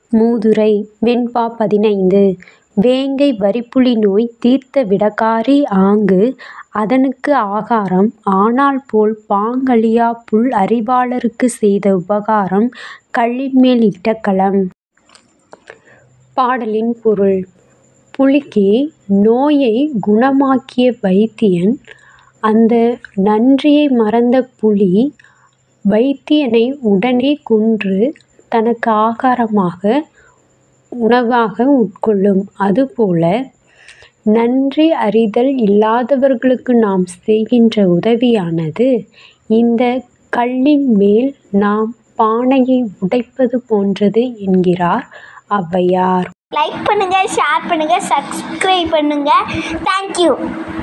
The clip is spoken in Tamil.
மூதுரை வெண்பா பதினைந்து. வேங்கை வரிப்புலி நோய் தீர்த்த விடக்காரி ஆங்கு அதனுக்கு ஆகாரம் ஆனாள்போல் பாங்கழியாப் புள் அறிவாளர்க்குச் செய்த உபகாரம் கல்லின்மேல் இட்ட கலம். பாடலின் பொருள் புலிக்கு நோயைக் குணமாக்கிய வைத்தியன் அந்த நன்றியை மறந்த புலி வைத்தியனை உடனே கொன்று தனக்கு ஆகாரமாக உணவாக உட்கொள்ளும். அதுபோல நன்றி அறிதல் இல்லாதவர்களுக்கு நாம் செய்கின்ற உதவியானது இந்தக் கல்லின் மேல் நாம் பானையை உடைப்பது போன்றது என்கிறார் ஔவையார். லைக் பண்ணுங்க ஷேர் பண்ணுங்க சப்ஸ்கிரைப் பண்ணுங்க தேங்க்யூ